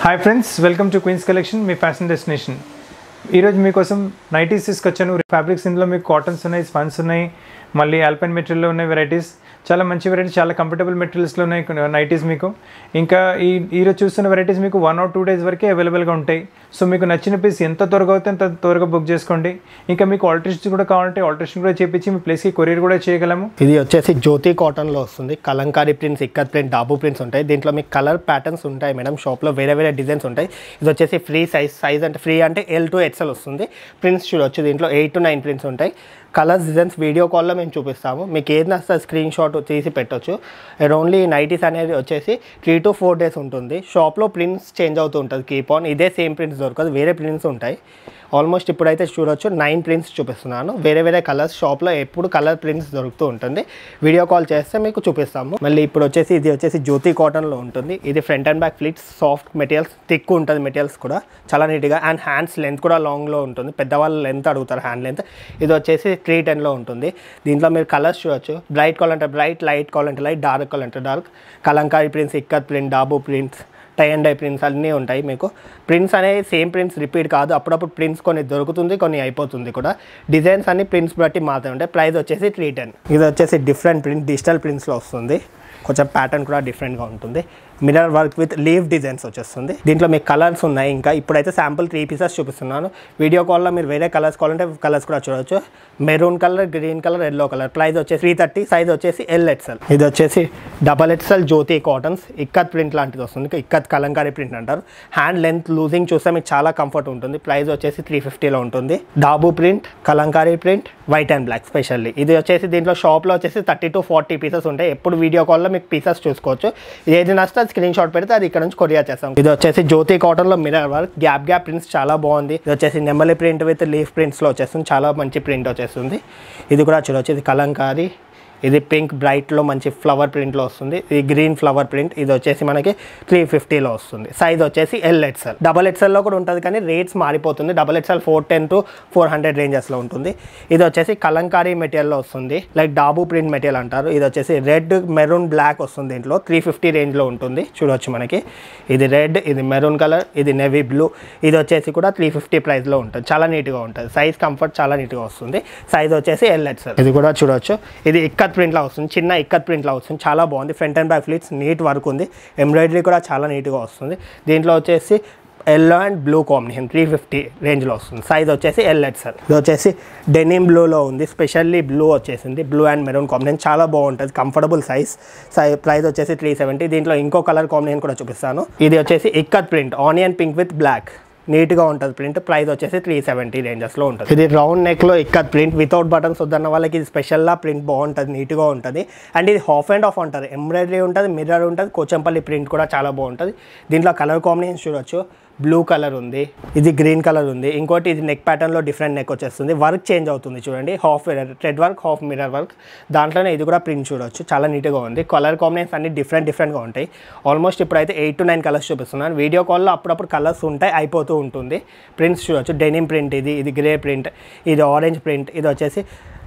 hi friends welcome to queens collection మీ fashion destination ఈరోజు మీకోసం నైటీస్ తీసుకొచ్చాను ఫ్యాబ్రిక్స్ ఇందులో మీకు కాటన్స్ ఉన్నాయి స్పన్స్ ఉన్నాయి మళ్ళీ ఆల్పైన్ మెటీరియల్లో ఉన్నాయి వెరైటీస్ చాలా మంచి వెరైటీస్ చాలా కంఫర్టబుల్ మెటీరియల్స్లో ఉన్నాయి నైటీస్ మీకు ఇంకా ఈ ఈరోజు చూస్తున్న వెరైటీస్ మీకు వన్ ఆర్ టూ డేస్ వరకే అవైలబుల్గా ఉంటాయి సో మీకు నచ్చిన పీస్ ఎంత త్వరగా అవుతే అంత త్వరగా బుక్ చేసుకోండి ఇంకా మీకు ఆల్టరేషన్ కూడా కావాలంటే ఆల్టరేషన్ కూడా చేపించి మీ ప్లేస్కి కొరియర్ కూడా చేయగలము ఇది వచ్చేసి జ్యోతి కాటన్లో వస్తుంది Kalamkari prints ikat print dabu prints ఉంటాయి దీంట్లో మీకు కలర్ ప్యాటర్న్స్ ఉంటాయి మేడం షాప్లో వేరే వేరే డిజైన్స్ ఉంటాయి ఇది వచ్చేసి ఫ్రీ సైజ్ సైజ్ అంటే ఫ్రీ అంటే ఎల్ టు ఎక్స్ఎల్ వస్తుంది ప్రింట్స్ చూడొచ్చు దీంట్లో ఎయిట్ టు నైన్ ప్రింట్స్ ఉంటాయి కలర్స్ డిజైన్స్ వీడియో కాల్లో మేము చూపిస్తాము మీకు ఏది నచ్చితే స్క్రీన్ షాట్ తీసి పెట్టొచ్చు అండ్ ఓన్లీ నైటీస్ అనేది వచ్చేసి త్రీ టు ఫోర్ డేస్ ఉంటుంది షాప్లో ప్రింట్స్ చేంజ్ అవుతూ ఉంటుంది కీప్ ఆన్ ఇదే సేమ్ ప్రింట్స్ దొరకదు వేరే ప్రింట్స్ ఉంటాయి ఆల్మోస్ట్ ఇప్పుడైతే చూడొచ్చు నైన్ ప్రింట్స్ చూపిస్తున్నాను వేరే వేరే కలర్స్ షాప్లో ఎప్పుడు కలర్ ప్రింట్స్ దొరుకుతూ ఉంటుంది వీడియో కాల్ చేస్తే మీకు చూపిస్తాము మళ్ళీ ఇప్పుడు వచ్చేసి ఇది వచ్చేసి జ్యోతి కాటన్లో ఉంటుంది ఇది front and back pleats soft materials thick ఉంటుంది మెటీరియల్స్ కూడా చాలా నీట్గా అండ్ హ్యాండ్స్ లెంత్ కూడా లాంగ్లో ఉంటుంది పెద్దవాళ్ళు లెంత్ అడుగుతారు హ్యాండ్ లెంత్ ఇది వచ్చేసి త్రీ టెన్లో ఉంటుంది దీంట్లో మీరు కలర్స్ చూడొచ్చు బ్రైట్ కావాలంటే బ్రైట్ లైట్ కావాలంటే లైట్ డార్క్ కావాలంటే dark Kalamkari prints ikat print dabu prints tie and dye prints అన్నీ ఉంటాయి మీకు ప్రింట్స్ అనేవి సేమ్ ప్రింట్స్ రిపీట్ కాదు అప్పుడప్పుడు ప్రింట్స్ కొన్ని దొరుకుతుంది కొన్ని అయిపోతుంది కూడా డిజైన్స్ అన్ని ప్రింట్స్ బట్టి మాత్రమే ఉంటాయి ప్రైస్ వచ్చేసి త్రీ టెన్ ఇది వచ్చేసి డిఫరెంట్ ప్రింట్ డిజిటల్ ప్రింట్స్లో వస్తుంది కొంచెం ప్యాటర్న్ కూడా డిఫరెంట్గా ఉంటుంది mirror work with leaf designs వచ్చేస్తుంది దీంట్లో మీకు కలర్స్ ఉన్నాయి ఇంకా ఇప్పుడైతే శాంపుల్ త్రీ పీసెస్ చూపిస్తున్నాను వీడియో కాల్లో మీరు వేరే కలర్స్ కావాలంటే కలర్స్ కూడా చూడవచ్చు maroon colour green colour yellow colour price వచ్చేసి త్రీ థర్టీ సైజ్ వచ్చేసి ఎల్ ఎక్సెల్ ఇది వచ్చేసి double XL Jyothi cottons ikat print లాంటిది వస్తుంది ఇక్కత్ కలంకారీ ప్రింట్ అంటారు హ్యాండ్ లెంత్ లూజింగ్ చూస్తే మీకు చాలా కంఫర్ట్ ఉంటుంది ప్రైస్ వచ్చేసి త్రీ ఫిఫ్టీలో ఉంటుంది dabu print Kalamkari print white and black specially ఇది వచ్చేసి దీంట్లో షాప్లో వచ్చేసి థర్టీ టు ఫార్టీ పీసెస్ ఉంటాయి ఎప్పుడు వీడియో కాల్లో మీకు పీసెస్ చూసుకోవచ్చు ఏది నచ్చితే స్క్రీన్ షాట్ పెడితే అది ఇక్కడ నుంచి కొరియర్ చేస్తాం ఇది వచ్చేసి జ్యోతి కాటన్లో mirror work gap gap prints చాలా బాగుంది ఇది వచ్చేసి నెమలి ప్రింట్ విత్ లీఫ్ ప్రింట్స్లో వచ్చేస్తుంది చాలా మంచి ప్రింట్ వచ్చేస్తుంది ఇది కూడా చూడవచ్చు ఇది కలంకారీ ఇది పింక్ బ్రైట్లో మంచి ఫ్లవర్ ప్రింట్లో వస్తుంది ఇది గ్రీన్ ఫ్లవర్ ప్రింట్ ఇది వచ్చేసి మనకి త్రీ ఫిఫ్టీలో వస్తుంది సైజ్ వచ్చేసి ఎల్ ఎక్స్ఎల్ డబల్ ఎక్స్ఎల్లో కూడా ఉంటుంది కానీ రేట్స్ మారిపోతుంది double XL four ten to four hundred రేంజెస్లో ఉంటుంది ఇది వచ్చేసి కలంకారీ మెటీరియల్లో వస్తుంది లైక్ డాబు ప్రింట్ మెటీరియల్ అంటారు ఇది వచ్చేసి రెడ్ మెరూన్ బ్లాక్ వస్తుంది దీంట్లో త్రీ ఫిఫ్టీ రేంజ్లో ఉంటుంది చూడవచ్చు మనకి ఇది రెడ్ ఇది మెరూన్ కలర్ ఇది నెవీ బ్లూ ఇది వచ్చేసి కూడా త్రీ ఫిఫ్టీ ప్రైస్లో ఉంటుంది చాలా నీట్గా ఉంటుంది సైజ్ కంఫర్ట్ చాలా నీట్గా వస్తుంది సైజ్ వచ్చేసి ఎల్ ఎక్స్ఎల్ ఇది కూడా చూడవచ్చు ఇది ఇక్కత్ ప్రింట్లో వస్తుంది చిన్న ఇక్కత్ ప్రింట్లో వస్తుంది చాలా బాగుంది front and back pleats neat work ఉంది ఎంబ్రాయిడరీ కూడా చాలా నీట్గా వస్తుంది దీంట్లో వచ్చేసి yellow and blue combination three fifty రేంజ్లో వస్తుంది సైజ్ వచ్చేసి ఎల్ ఎక్స్ఎల్ ఇది వచ్చేసి డెనిమ్ బ్లూలో ఉంది స్పెషల్లీ బ్లూ వచ్చేసింది బ్లూ అండ్ మెరూన్ కాంబినేషన్ చాలా బాగుంటుంది కంఫర్టబుల్ సైజ్ సై ప్రైస్ వచ్చేసి త్రీ సెవెంటీ దీంట్లో ఇంకో కలర్ కాంబినేషన్ కూడా చూపిస్తాను ఇది వచ్చేసి ikat print onion pink with black నీట్గా ఉంటుంది ప్రింట్ ప్రైస్ వచ్చేసి త్రీ సెవెంటీ రేంజెస్లో ఉంటుంది ఇది రౌండ్ నెక్లో ఇక్కత్ ప్రింట్ వితౌట్ బటన్స్ వద్దన్న వాళ్ళకి ఇది స్పెషల్లా ప్రింట్ బాగుంటుంది నీట్గా ఉంటుంది అండ్ ఇది హాఫ్ అండ్ ఆఫ్ ఉంటుంది ఎంబ్రాయిడరీ ఉంటుంది మిర్రర్ ఉంటుంది కోచంపల్లి ప్రింట్ కూడా చాలా బాగుంటుంది దీంట్లో కలర్ కాంబినేషన్ చూడొచ్చు బ్లూ కలర్ ఉంది ఇది గ్రీన్ కలర్ ఉంది ఇంకోటి ఇది నెక్ ప్యాటర్న్లో డిఫరెంట్ నెక్ వచ్చేస్తుంది వర్క్ చేంజ్ అవుతుంది చూడండి half thread work half mirror work దాంట్లోనే ఇది కూడా ప్రింట్ చూడొచ్చు చాలా నీట్గా ఉంది కలర్ కాంబినేషన్ అన్ని డిఫరెంట్ డిఫరెంట్గా ఉంటాయి ఆల్మోస్ట్ ఇప్పుడైతే ఎయిట్ టు నైన్ కలర్స్ చూపిస్తున్నాను వీడియో కాల్లో అప్పుడప్పుడు కలర్స్ ఉంటాయి అయిపోతూ ఉంటుంది ప్రింట్స్ చూడొచ్చు డెనిమ్ ప్రింట్ ఇది ఇది గ్రే ప్రింట్ ఇది ఆరెంజ్ ప్రింట్ ఇది వచ్చేసి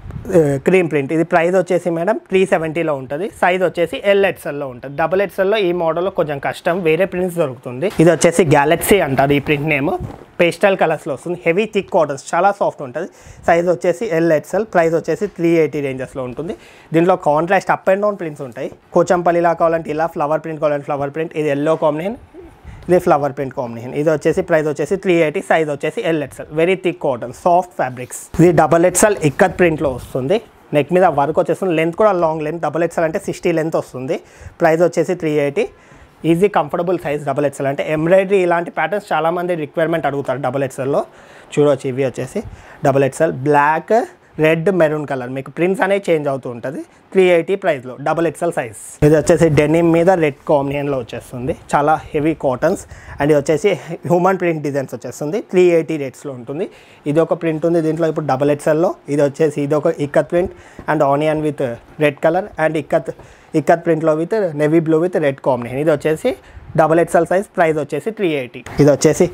క్రీమ్ ప్రింట్ ఇది ప్రైస్ వచ్చేసి మేడం త్రీ సెవెంటీలో ఉంటుంది సైజ్ వచ్చేసి ఎల్ ఎక్స్ఎల్లో ఉంటుంది డబుల్ ఎక్స్ఎల్లో ఈ మోడల్లో కొంచెం కష్టం వేరే ప్రింట్స్ దొరుకుతుంది ఇది వచ్చేసి గ్యాలక్సీ అంటారు ఈ ప్రింట్ నేమ్ పేస్టల్ కలర్స్లో వస్తుంది హెవీ థిక్ కాటన్స్ చాలా సాఫ్ట్ ఉంటుంది సైజ్ వచ్చేసి ఎల్ ఎక్స్ఎల్ ప్రైస్ వచ్చేసి త్రీ ఎయిటీ రేంజెస్లో ఉంటుంది దీంట్లో contrast up and down prints ఉంటాయి కోచంపల్లిలా కావాలంటే ఇలా ఫ్లవర్ ప్రింట్ కావాలంటే ఫ్లవర్ ప్రింట్ ఇది ఎల్లో కాంబినేషన్ ఇది ఫ్లవర్ ప్రింట్ కాంబినేషన్ ఇది వచ్చేసి ప్రైస్ వచ్చేసి త్రీ ఎయిటీ సైజ్ వచ్చేసి L XL very thick cotton soft fabrics ఇది డబల్ ఎక్స్ఎల్ ఇక్కత్ ప్రింట్లో వస్తుంది నెక్ మీద వర్క్ వచ్చేస్తుంది లెంత్ కూడా లాంగ్ లెంత్ డబల్ ఎక్స్ఎల్ అంటే సిక్స్టీ లెంత్ వస్తుంది ప్రైస్ వచ్చేసి three eighty easy comfortable size double XL అంటే ఎంబ్రాయిడరీ ఇలాంటి ప్యాటర్న్స్ చాలామంది రిక్వైర్మెంట్ అడుగుతారు డబల్ ఎక్స్ఎల్లో చూడవచ్చు ఇవి వచ్చేసి double XL black red maroon colour మీకు ప్రింట్స్ అనేవి చేంజ్ అవుతూ ఉంటుంది త్రీ ఎయిటీ ప్రైస్లో డబల్ ఎక్స్ఎల్ సైజ్ ఇది వచ్చేసి డెనిమ్ మీద రెడ్ కాంబినేషన్లో వచ్చేస్తుంది చాలా హెవీ కాటన్స్ అండ్ ఇది వచ్చేసి హ్యూమన్ ప్రింట్ డిజైన్స్ వచ్చేస్తుంది త్రీ ఎయిటీ రేట్స్లో ఉంటుంది ఇది ఒక ప్రింట్ ఉంది దీంట్లో ఇప్పుడు డబల్ ఎక్స్ఎల్లో ఇది వచ్చేసి ఇది ఒక ikat print and onion with red colour and ikat ikat ప్రింట్లో with navy blue with red combination ఇది వచ్చేసి డబల్ ఎక్స్ఎల్ సైజ్ ప్రైస్ వచ్చేసి త్రీ ఎయిటీ ఇది వచ్చేసి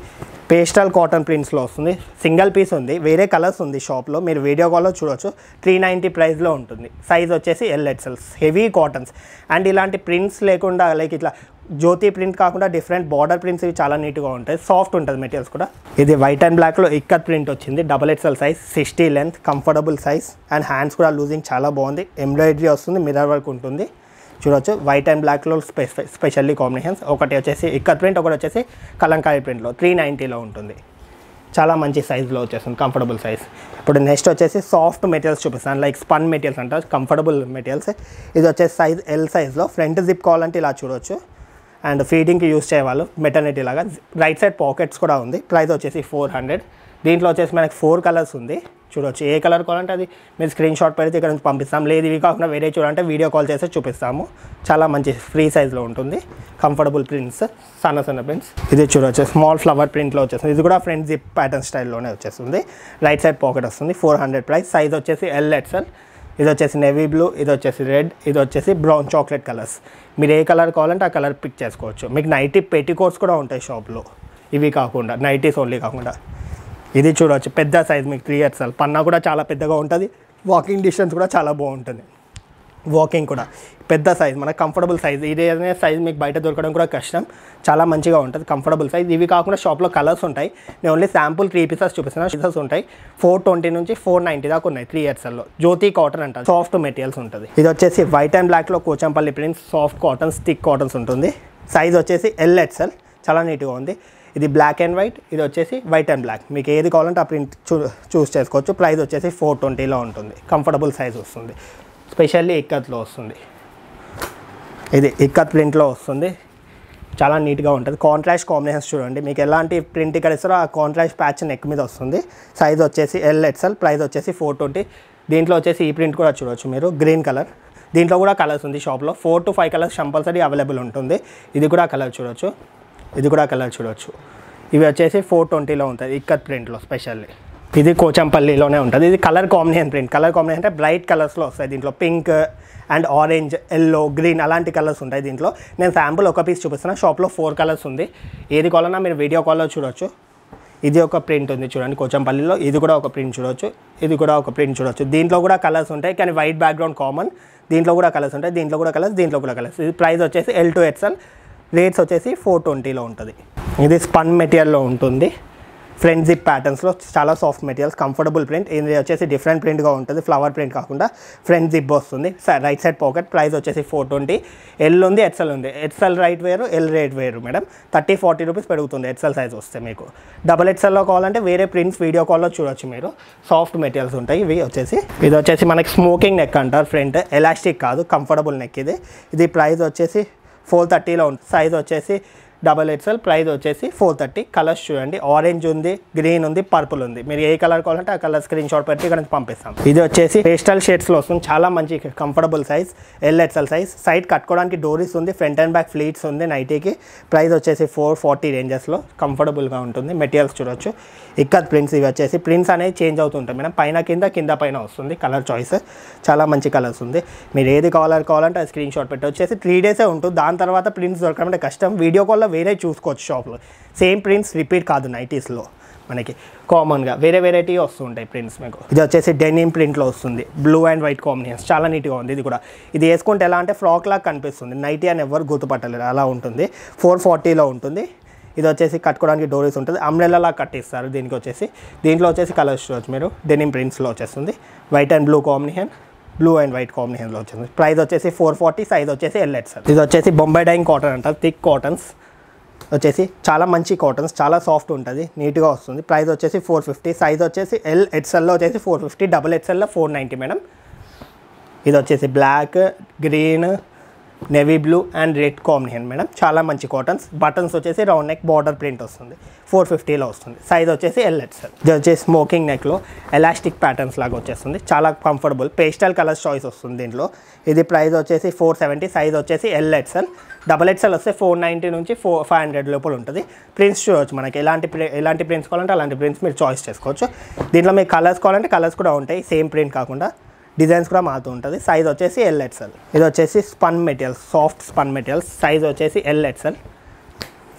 పేస్టల్ కాటన్ ప్రింట్స్లో వస్తుంది సింగిల్ పీస్ ఉంది వేరే కలర్స్ ఉంది షాప్లో మీరు వీడియో కాల్లో చూడొచ్చు త్రీ నైంటీ ప్రైస్లో ఉంటుంది సైజ్ వచ్చేసి L XLs heavy cottons and ఇలాంటి ప్రింట్స్ లేకుండా లైక్ ఇట్లా జ్యోతి ప్రింట్ కాకుండా డిఫరెంట్ బార్డర్ ప్రింట్స్ ఇవి చాలా నీట్గా ఉంటాయి సాఫ్ట్ ఉంటుంది మెటీరియల్స్ కూడా ఇది వైట్ అండ్ బ్లాక్లో ఇక్కత్ ప్రింట్ వచ్చింది double XL size sixty length comfortable size and hands కూడా లూజింగ్ చాలా బాగుంది ఎంబ్రాయిడరీ వస్తుంది మిర్రర్ వర్క్ ఉంటుంది చూడొచ్చు వైట్ అండ్ బ్లాక్లో స్పె స్పెషల్లీ కాంబినేషన్స్ ఒకటి వచ్చేసి ఇక్కత్ ప్రింట్ ఒకటి వచ్చేసి కలంకారీ ప్రింట్లో త్రీ నైంటీలో ఉంటుంది చాలా మంచి సైజులో వచ్చేస్తుంది కంఫర్టబుల్ సైజ్ ఇప్పుడు నెక్స్ట్ వచ్చేసి సాఫ్ట్ మెటీరియల్స్ చూపిస్తాను లైక్ స్పన్ మెటీరియల్స్ అంటారు కంఫర్టబుల్ మెటీరియల్స్ ఇది వచ్చేసి సైజ్ ఎల్ సైజ్లో ఫ్రంట్ జిప్ కావాలంటే ఇలా చూడొచ్చు అండ్ ఫీడింగ్కి యూస్ చేయవాళ్ళు మెటర్నిటీ లాగా రైట్ సైడ్ పాకెట్స్ కూడా ఉంది ప్రైస్ వచ్చేసి ఫోర్ హండ్రెడ్ దీంట్లో వచ్చేసి మనకి ఫోర్ కలర్స్ ఉంది చూడొచ్చు ఏ కలర్ కావాలంటే అది మీరు స్క్రీన్ షాట్ పెడితే ఇక్కడ నుంచి పంపిస్తాం లేదు ఇవి కాకుండా వేరే చూడాలంటే వీడియో కాల్ చేస్తే చూపిస్తాము చాలా మంచి ఫ్రీ సైజ్లో ఉంటుంది కంఫర్టబుల్ ప్రింట్స్ సన్న సన్న ప్రింట్స్ ఇది చూడొచ్చు స్మాల్ ఫ్లవర్ ప్రింట్లో వచ్చేస్తుంది ఇది కూడా ఫ్రంట్ జిప్ ప్యాటర్న్ స్టైల్లోనే వచ్చేస్తుంది రైట్ సైడ్ పాకెట్ వస్తుంది ఫోర్ హండ్రెడ్ ప్రైస్ సైజ్ వచ్చేసి ఎల్ ఎక్స్ఎల్ ఇది వచ్చేసి నెవీ బ్లూ ఇది వచ్చేసి రెడ్ ఇది వచ్చేసి బ్రౌన్ చాక్లెట్ కలర్స్ మీరు ఏ కలర్ కావాలంటే ఆ కలర్ పిక్ చేసుకోవచ్చు మీకు నైటీ పెట్టికోట్స్ కూడా ఉంటాయి షాప్లో ఇవి కాకుండా నైటీస్ ఓన్లీ కాకుండా ఇది చూడవచ్చు పెద్ద సైజ్ మీకు త్రీ ఇయర్స్ పన్నా కూడా చాలా పెద్దగా ఉంటుంది వాకింగ్ డిస్టెన్స్ కూడా చాలా బాగుంటుంది వాకింగ్ కూడా పెద్ద సైజ్ మనకు కంఫర్టబుల్ సైజ్ ఇదే సైజ్ మీకు బయట దొరకడం కూడా కష్టం చాలా మంచిగా ఉంటుంది కంఫర్టబుల్ సైజ్ ఇవి కాకుండా షాప్లో కలర్స్ ఉంటాయి నేను ఓన్లీ శాంపుల్ త్రీ పీసెస్ చూపిస్తున్నాను పీసెస్ ఉంటాయి ఫోర్ ట్వంటీ నుంచి ఫోర్ నైంటీ దాకా ఉన్నాయి త్రీ ఇయర్స్లో జ్యోతి కాటన్ అంటారు సాఫ్ట్ మెటీరియల్స్ ఉంటుంది ఇది వచ్చేసి వైట్ అండ్ బ్లాక్లో Kochampalli prints soft cotton thick cottons ఉంటుంది సైజ్ వచ్చేసి ఎల్ ఎక్స్ఎల్ చాలా నీట్గా ఉంది ఇది బ్లాక్ అండ్ వైట్ ఇది వచ్చేసి వైట్ అండ్ బ్లాక్ మీకు ఏది కావాలంటే ఆ ప్రింట్ చూ చూస్ చేసుకోవచ్చు ప్రైస్ వచ్చేసి ఫోర్ ట్వంటీలో ఉంటుంది కంఫర్టబుల్ సైజ్ వస్తుంది స్పెషల్లీ ఇక్కత్లో వస్తుంది ఇది ఇక్కత్ ప్రింట్లో వస్తుంది చాలా నీట్గా ఉంటుంది కాంట్రాస్ట్ కాంబినేషన్స్ చూడండి మీకు ఎలాంటి ప్రింట్ ఇక్కడ ఇస్తారో ఆ కాంట్రాస్ట్ ప్యాచ్ నెక్ మీద వస్తుంది సైజ్ వచ్చేసి ఎల్ ఎక్స్ఎల్ ప్రైస్ వచ్చేసి ఫోర్ ట్వంటీ దీంట్లో వచ్చేసి ఈ ప్రింట్ కూడా చూడవచ్చు మీరు గ్రీన్ కలర్ దీంట్లో కూడా కలర్స్ ఉంది షాప్లో four to five colours compulsory available ఉంటుంది ఇది కూడా కలర్ చూడొచ్చు ఇది కూడా కలర్ చూడొచ్చు ఇవి వచ్చేసి ఫోర్ ట్వంటీలో ఉంటుంది ఇక్కత్ ప్రింట్లో స్పెషల్లీ ఇది కోచంపల్లిలోనే ఉంటుంది ఇది colour combination print colour combination అంటే బ్రైట్ కలర్స్లో వస్తాయి దీంట్లో pink and orange yellow green అలాంటి కలర్స్ ఉంటాయి దీంట్లో నేను శాంపుల్ ఒక పీస్ చూపిస్తున్నా షాప్లో ఫోర్ కలర్స్ ఉంది ఏది కావాలన్నా మీరు వీడియో కాల్లో చూడొచ్చు ఇది ఒక ప్రింట్ ఉంది చూడండి కోచంపల్లిలో ఇది కూడా ఒక ప్రింట్ చూడొచ్చు ఇది కూడా ఒక ప్రింట్ చూడొచ్చు దీంట్లో కూడా కలర్స్ ఉంటాయి కానీ వైట్ బ్యాక్గ్రౌండ్ కామన్ దీంట్లో కూడా కలర్స్ ఉంటాయి దీంట్లో కూడా కలర్స్ దీంట్లో కూడా కలర్స్ ఇది ప్రైస్ వచ్చేసి ఎల్ టు ఎక్స్ఎల్ రేట్స్ వచ్చేసి ఫోర్ ట్వంటీలో ఉంటుంది ఇది స్పన్ మెటీరియల్లో ఉంటుంది ఫ్రంట్ జిప్ ప్యాటర్న్స్లో చాలా సాఫ్ట్ మెటీరియల్స్ కంఫర్టబుల్ ప్రింట్ ఇది వచ్చేసి డిఫరెంట్ ప్రింట్గా ఉంటుంది ఫ్లవర్ ప్రింట్ కాకుండా ఫ్రంట్ జిప్ వస్తుంది రైట్ సైడ్ పాకెట్ ప్రైస్ వచ్చేసి ఫోర్ ట్వంటీ ఎల్ ఉంది ఎక్సెల్ ఉంది ఎక్సెల్ రైట్ వేరు ఎల్ రేట్ వేరు మేడం థర్టీ ఫార్టీ రూపీస్ పెరుగుతుంది ఎక్సెల్ సైజ్ వస్తే మీకు డబల్ ఎక్సెల్లో కావాలంటే వేరే ప్రింట్స్ వీడియో కాల్లో చూడొచ్చు మీరు సాఫ్ట్ మెటీరియల్స్ ఉంటాయి ఇవి వచ్చేసి ఇది వచ్చేసి మనకి స్మోకింగ్ నెక్ అంటారు ఫ్రంట్ ఎలాస్టిక్ కాదు కంఫర్టబుల్ నెక్ ఇది ఇది ప్రైస్ వచ్చేసి ఫోర్ థర్టీలో ఉంది సైజ్ వచ్చేసి డబల్ ఎక్స్ఎల్ ప్రైస్ వచ్చేసి ఫోర్ థర్టీ కలర్స్ చూడండి ఆరెంజ్ ఉంది గ్రీన్ ఉంది పర్పుల్ ఉంది మీరు ఏ కలర్ కావాలంటే ఆ కలర్ స్క్రీన్ షాట్ పెట్టి ఇక్కడ నుంచి పంపిస్తాం ఇది వచ్చేసి పేస్టల్ షేడ్స్లో వస్తుంది చాలా మంచి comfortable size L XL size side కట్టుకోవడానికి డోరీస్ ఉంది ఫ్రంట్ అండ్ బ్యాక్ ఫ్లీట్స్ ఉంది నైటీకి ప్రైస్ వచ్చేసి ఫోర్ ఫార్టీ రేంజెస్లో కంఫర్టబుల్గా ఉంటుంది మెటీరియల్స్ చూడొచ్చు ఇక్కత్ ప్రింట్స్ ఇవి వచ్చేసి ప్రింట్స్ అనేవి చేంజ్ అవుతుంటాయి మేడం పైన కింద కింద పైన వస్తుంది కలర్ చాయిస్ చాలా మంచి కలర్స్ ఉంది మీరు ఏది కావాలని కావాలంటే అది స్క్రీన్ షాట్ పెట్టి వచ్చేసి త్రీ డేసే ఉంటుంది దాని తర్వాత ప్రింట్స్ దొరకడం అంటే కష్టం వీడియో కాల్లో వేరే చూసుకోవచ్చు షాప్లో సేమ్ ప్రింట్స్ రిపీట్ కాదు నైటీస్లో మనకి కామన్గా వేరే వెరైటీ వస్తుంటాయి ప్రింట్స్ మీకు ఇది వచ్చేసి డెనిమ్ ప్రింట్లో వస్తుంది బ్లూ అండ్ వైట్ కాంబినేషన్స్ చాలా నీట్గా ఉంది ఇది కూడా ఇది వేసుకుంటే ఎలా అంటే ఫ్రాక్ లాగా కనిపిస్తుంది నైటీ అని ఎవరు గుర్తుపట్టలేరు అలా ఉంటుంది ఫోర్ ఫార్టీలో ఉంటుంది ఇది వచ్చేసి కట్టుకోవడానికి డోరీస్ ఉంటుంది అంబ్రెల్లా కట్టిస్తారు దీనికి వచ్చేసి దీంట్లో వచ్చేసి కలర్స్ చూడవచ్చు మీరు డెనిమ్ ప్రింట్స్లో వచ్చేస్తుంది white and blue combination blue and white కాంబినేషన్లో వచ్చింది ప్రైస్ వచ్చేసి ఫోర్ ఫార్టీ సైజ్ వచ్చేసి ఎల్ఎట్ సార్ ఇది వచ్చేసి బొంబాయి డైయింగ్ కాటన్ అంటారు థిక్ కాటన్స్ వచ్చేసి చాలా మంచి కాటన్స్ చాలా సాఫ్ట్ ఉంటుంది నీట్గా వస్తుంది ప్రైస్ వచ్చేసి ఫోర్ ఫిఫ్టీ సైజ్ వచ్చేసి ఎల్ ఎక్స్ఎల్లో వచ్చేసి ఫోర్ ఫిఫ్టీ డబుల్ ఎక్స్ఎల్లో ఫోర్ నైంటీ మేడం ఇది వచ్చేసి black green navy blue and red combination madam చాలా మంచి కాటన్స్ బటన్స్ వచ్చేసి రౌండ్ నెక్ బార్డర్ ప్రింట్ వస్తుంది ఫోర్ ఫిఫ్టీలో వస్తుంది సైజ్ వచ్చేసి ఎల్ఎక్స్ఎల్ ఇది వచ్చేసి స్మోకింగ్ నెక్లో ఎలాస్టిక్ ప్యాటర్న్స్ లాగా వచ్చేస్తుంది చాలా కంఫర్టబుల్ పేస్టల్ కలర్స్ చాయిస్ వస్తుంది దీంట్లో ఇది ప్రైస్ వచ్చేసి ఫోర్ సెవెంటీ సైజ్ వచ్చేసి ఎల్ఎక్స్ఎల్ డబల్ ఎక్స్ఎల్ వస్తే ఫోర్ నైంటీ నుంచి ఫోర్ ఫైవ్ హండ్రెడ్ లోపల ఉంటుంది ప్రింట్స్ చూడవచ్చు మనకి ఎలాంటి ప్రి- ఎలాంటి ప్రింట్స్ కావాలంటే అలాంటి ప్రింట్స్ మీరు చాయిస్ చేసుకోవచ్చు దీంట్లో మీకు కలర్స్ కావాలంటే కలర్స్ కూడా ఉంటాయి సేమ్ ప్రింట్ కాకుండా డిజైన్స్ కూడా మారుతూ ఉంటుంది సైజ్ వచ్చేసి ఎల్ ఎక్స్ఎల్ ఇది వచ్చేసి spun materials soft spun materials size వచ్చేసి ఎల్ ఎక్స్ఎల్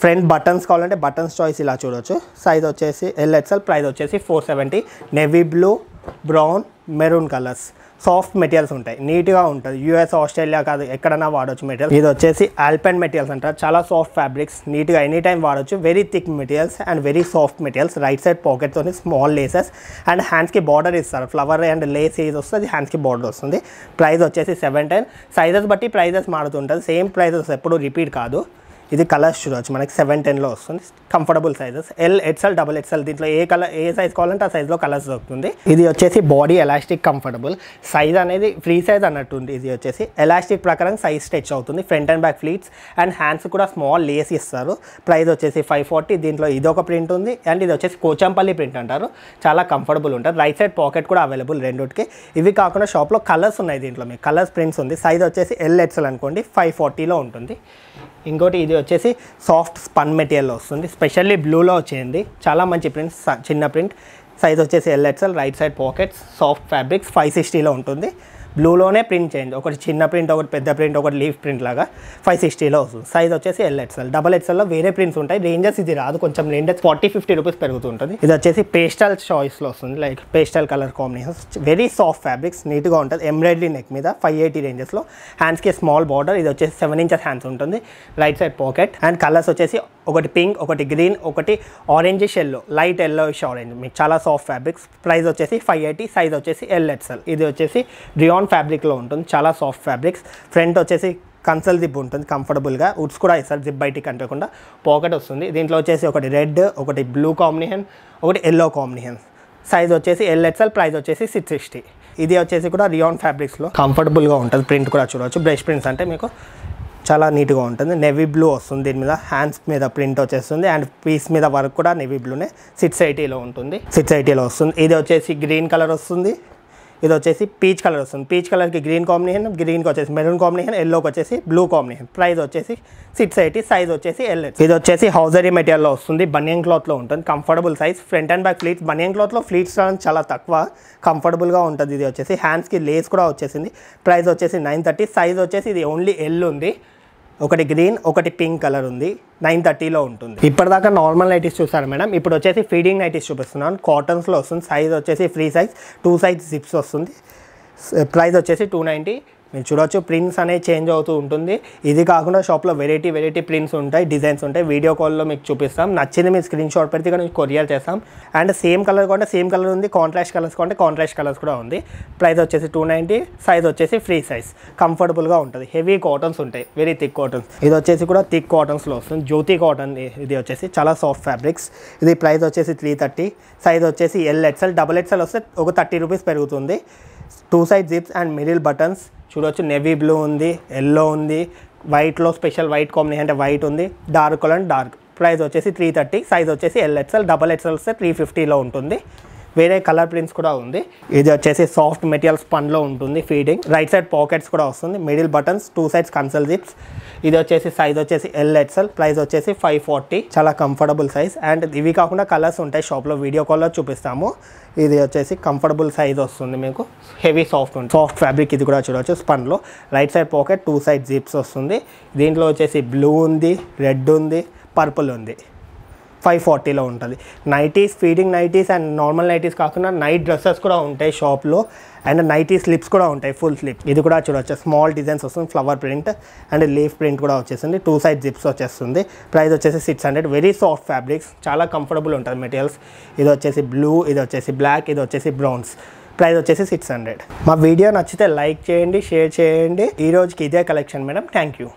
ఫ్రంట్ బటన్స్ కావాలంటే బటన్స్ చాయిస్ ఇలా చూడొచ్చు సైజ్ వచ్చేసి ఎల్ఎక్స్ఎల్ ప్రైస్ వచ్చేసి four seventy navy blue brown maroon colours soft materials ఉంటాయి నీట్గా ఉంటుంది యూఎస్ ఆస్ట్రేలియా కాదు ఎక్కడైనా వాడొచ్చు మెటీరియల్ ఇది వచ్చేసి ఆల్పెన్ మెటీరియల్స్ అంటారు చాలా సాఫ్ట్ ఫ్యాబ్రిక్స్ నీట్గా ఎనీ టైం వాడొచ్చు very thick materials and very soft materials right side పాకెట్తో స్మాల్ లేసెస్ అండ్ హ్యాండ్స్కి బార్డర్ ఇస్తారు ఫ్లవర్ అండ్ లేస్ ఏజ్ వస్తుంది హ్యాండ్స్కి బార్డర్ వస్తుంది ప్రైస్ వచ్చేసి సెవెన్ టెన్ సైజెస్ బట్టి ప్రైజెస్ మారుతుంటుంది సేమ్ ప్రైజెస్ ఎప్పుడు రిపీట్ కాదు ఇది కలర్స్ చూడవచ్చు మనకి సెవెన్ టెన్లో వస్తుంది comfortable sizes L XL double XL దీంట్లో ఏ కలర్ ఏ సైజ్ కావాలంటే ఆ సైజ్లో కలర్స్ దొరుకుతుంది ఇది వచ్చేసి బాడీ ఎలాస్టిక్ కంఫర్టబుల్ సైజ్ అనేది ఫ్రీ సైజ్ అన్నట్టు ఉంది ఇది వచ్చేసి ఎలాస్టిక్ ప్రకారం సైజ్ స్ట్రెచ్ అవుతుంది front and back pleats and hands కూడా స్మాల్ లేస్ ఇస్తారు ప్రైస్ వచ్చేసి ఫైవ్ ఫార్టీ దీంట్లో ఇదొక ప్రింట్ ఉంది అండ్ ఇది వచ్చేసి కోచంపల్లి ప్రింట్ అంటారు చాలా కంఫర్టబుల్ ఉంటుంది రైట్ సైడ్ పాకెట్ కూడా అవైలబుల్ రెండుకి ఇవి కాకుండా షాప్లో కలర్స్ ఉన్నాయి దీంట్లో మీకు కలర్స్ ప్రింట్స్ ఉంది సైజ్ వచ్చేసి ఎల్ ఎక్స్ఎల్ అనుకోండి ఫైవ్ ఫార్టీలో ఉంటుంది ఇంకోటి ఇది వచ్చేసి సాఫ్ట్ స్పన్ మెటీరియల్లో వస్తుంది స్పెషల్లీ బ్లూలో వచ్చింది చాలా మంచి ప్రింట్ చిన్న ప్రింట్ సైజ్ వచ్చేసి L XL right side pockets soft fabrics five సిక్స్టీలో ఉంటుంది బ్లూలోనే ప్రింట్ చేయండి ఒకటి చిన్న ప్రింట్ ఒకటి పెద్ద ప్రింట్ ఒకటి లీఫ్ ప్రింట్ లాగా ఫైవ్ సిక్స్టీలో వస్తుంది సైజ్ వచ్చేసి ఎల్ ఎక్స్ఎల్ డబల్ ఎక్స్ఎల్లో వేరే ప్రింట్స్ ఉంటాయి రేంజెస్ ఇది రాదు కొంచెం రేంజెస్ ఫార్టీ ఫిఫ్టీ రూపీస్ పెరుగుతుంటుంది ఇది వచ్చేసి పేస్టల్ చాయిస్లో వస్తుంది like pastel colour combinations very soft fabrics నీట్గా ఉంటుంది ఎంబ్రాయిడరీ నెక్ మీద ఫైవ్ ఎయిటీ రేంజెస్లో హ్యాండ్స్కి స్మాల్ బార్డర్ ఇది వచ్చేసి సెవెన్ ఇంచెస్ హ్యాండ్స్ ఉంటుంది right side pocket and colours వచ్చేసి ఒకటి పింక్ ఒకటి గ్రీన్ ఒకటి orange yellow light yellowish orange మీకు చాలా సాఫ్ట్ ఫ్యాబ్రిక్స్ ప్రైస్ వచ్చేసి ఫైవ్ ఎయిటీ సైజ్ వచ్చేసి ఎల్ఎక్స్ఎల్ ఇది వచ్చేసి రియాన్ ఫ్యాబ్రిక్లో ఉంటుంది చాలా సాఫ్ట్ ఫ్యాబ్రిక్స్ ఫ్రంట్ వచ్చేసి కన్సల్ జిప్ ఉంటుంది కంఫర్టబుల్గా ఉడ్స్ కూడా ఇస్తారు జిప్ బయటికి కనిపించకుండా పాకెట్ వస్తుంది దీంట్లో వచ్చేసి ఒకటి రెడ్ ఒకటి బ్లూ కాంబినేషన్ ఒకటి ఎల్లో కాంబినేషన్ సైజ్ వచ్చేసి ఎల్ఎక్స్ఎల్ ప్రైస్ వచ్చేసి సిక్స్ సిక్స్టీ ఇది వచ్చేసి కూడా రియాన్ ఫ్యాబ్రిక్స్లో కంఫర్టబుల్గా ఉంటుంది ప్రింట్ కూడా చూడవచ్చు బ్రష్ ప్రింట్స్ అంటే మీకు చాలా నీట్గా ఉంటుంది నెవీ బ్లూ వస్తుంది దీని మీద హ్యాండ్స్ మీద ప్రింట్ వచ్చేస్తుంది అండ్ పీస్ మీద వర్క్ కూడా నెవీ బ్లూనే సిక్స్ ఎయిటీలో ఉంటుంది సిక్స్ ఎయిటీలో వస్తుంది ఇది వచ్చేసి గ్రీన్ కలర్ వస్తుంది ఇది వచ్చేసి పీచ్ కలర్ వస్తుంది పీచ్ కలర్కి గ్రీన్ కాంబినేషన్ గ్రీన్కి వచ్చేసి మెరూన్ కాంబినేషన్ ఎల్లోకి వచ్చేసి బ్లూ కాంబినేషన్ ప్రైస్ వచ్చేసి సిక్స్ ఎయిటీ సైజ్ వచ్చేసి ఎల్ ఇది వచ్చేసి హౌజరీ మెటీరియల్లో వస్తుంది బనియన్ క్లాత్లో ఉంటుంది comfortable size front and back pleats banian క్లాత్లో ఫ్లీట్స్ చాలా తక్కువ కంఫర్టబుల్గా ఉంటుంది ఇది వచ్చేసి హ్యాండ్స్కి లేస్ కూడా వచ్చేసింది ప్రైస్ వచ్చేసి నైన్ థర్టీ సైజ్ వచ్చేసి ఇది ఓన్లీ ఎల్ ఉంది ఒకటి గ్రీన్ ఒకటి పింక్ కలర్ ఉంది నైన్ థర్టీలో ఉంటుంది ఇప్పటిదాకా నార్మల్ నైటీస్ చూసారు మేడం ఇప్పుడు వచ్చేసి ఫీడింగ్ నైటీస్ చూపిస్తున్నాను కాటన్స్లో వస్తుంది సైజ్ వచ్చేసి free size two size zips వస్తుంది ప్రైస్ వచ్చేసి టూ నైంటీ మీరు చూడొచ్చు ప్రింట్స్ అనేవి చేంజ్ అవుతూ ఉంటుంది ఇది కాకుండా షాప్లో వెరైటీ వెరైటీ ప్రింట్స్ ఉంటాయి డిజైన్స్ ఉంటాయి వీడియో కాల్లో మీకు చూపిస్తాం నచ్చింది మీరు స్క్రీన్ షాట్ పెడితే ఇక్కడ కొరియర్ చేస్తాం అండ్ సేమ్ కలర్ కొంటే సేమ్ కలర్ ఉంది కాంట్రాస్ట్ కలర్స్ కొంటే కాంట్రాస్ట్ కలర్స్ కూడా ఉంది ప్రైస్ వచ్చేసి టూ నైంటీ సైజ్ వచ్చేసి ఫ్రీ సైజ్ కంఫర్టబుల్గా ఉంటుంది హెవీ కాటన్స్ ఉంటాయి వెరీ థిక్ కాటన్స్ ఇది వచ్చేసి కూడా థిక్ కాటన్స్లో వస్తుంది జ్యోతి కాటన్ ఇది వచ్చేసి చాలా సాఫ్ట్ ఫ్యాబ్రిక్స్ ఇది ప్రైస్ వచ్చేసి త్రీ థర్టీ సైజ్ వచ్చేసి ఎల్ ఎక్స్ఎల్ డబల్ ఎక్స్ఎల్ వస్తే ఒక థర్టీ రూపీస్ పెరుగుతుంది two side zips and middle buttons చూడొచ్చు నెవీ బ్లూ ఉంది ఎల్లో ఉంది వైట్లో స్పెషల్ వైట్ కాంబినేషన్ అంటే వైట్ ఉంది dark colour and dark price వచ్చేసి త్రీ థర్టీ సైజ్ వచ్చేసి ఎల్ ఎక్స్ఎల్ డబల్ ఎక్స్ఎల్ వస్తే త్రీ ఫిఫ్టీలో ఉంటుంది వేరే కలర్ ప్రింట్స్ కూడా ఉంది ఇది వచ్చేసి సాఫ్ట్ మెటీరియల్స్ పన్లో ఉంటుంది ఫీడింగ్ రైట్ సైడ్ పాకెట్స్ కూడా వస్తుంది middle buttons two sides conceal zips ఇది వచ్చేసి సైజ్ వచ్చేసి ఎల్ ఎక్స్ఎల్ ప్రైస్ వచ్చేసి ఫైవ్ ఫార్టీ చాలా కంఫర్టబుల్ సైజ్ అండ్ ఇవి కాకుండా కలర్స్ ఉంటాయి షాప్లో వీడియో కాల్లో చూపిస్తాము ఇది వచ్చేసి కంఫర్టబుల్ సైజ్ వస్తుంది మీకు హెవీ సాఫ్ట్ ఉంటుంది సాఫ్ట్ ఫ్యాబ్రిక్ ఇది కూడా చూడవచ్చు స్పన్లో right side pocket two side zips వస్తుంది దీంట్లో వచ్చేసి బ్లూ ఉంది రెడ్ ఉంది పర్పుల్ ఉంది ఫైవ్ ఫార్టీలో ఉంటుంది nighties feeding nighties and normal nighties కాకుండా నైట్ డ్రెస్సెస్ కూడా ఉంటాయి షాప్లో అండ్ నైటీ స్లిప్స్ కూడా ఉంటాయి ఫుల్ స్లిప్ ఇది కూడా చూడవచ్చు స్మాల్ డిజైన్స్ వస్తుంది flower print and leaf print కూడా వచ్చేసింది టూ సైడ్ జిప్స్ వచ్చేస్తుంది ప్రైస్ వచ్చేసి six hundred very soft fabrics చాలా కంఫర్టబుల్ ఉంటుంది మెటీరియల్స్ ఇది వచ్చేసి బ్లూ ఇది వచ్చేసి బ్లాక్ ఇది వచ్చేసి బ్రౌన్స్ ప్రైస్ వచ్చేసి సిక్స్ హండ్రెడ్ మా వీడియో నచ్చితే లైక్ చేయండి షేర్ చేయండి ఈ రోజుకి ఇదే కలెక్షన్ మేడం థ్యాంక్ యూ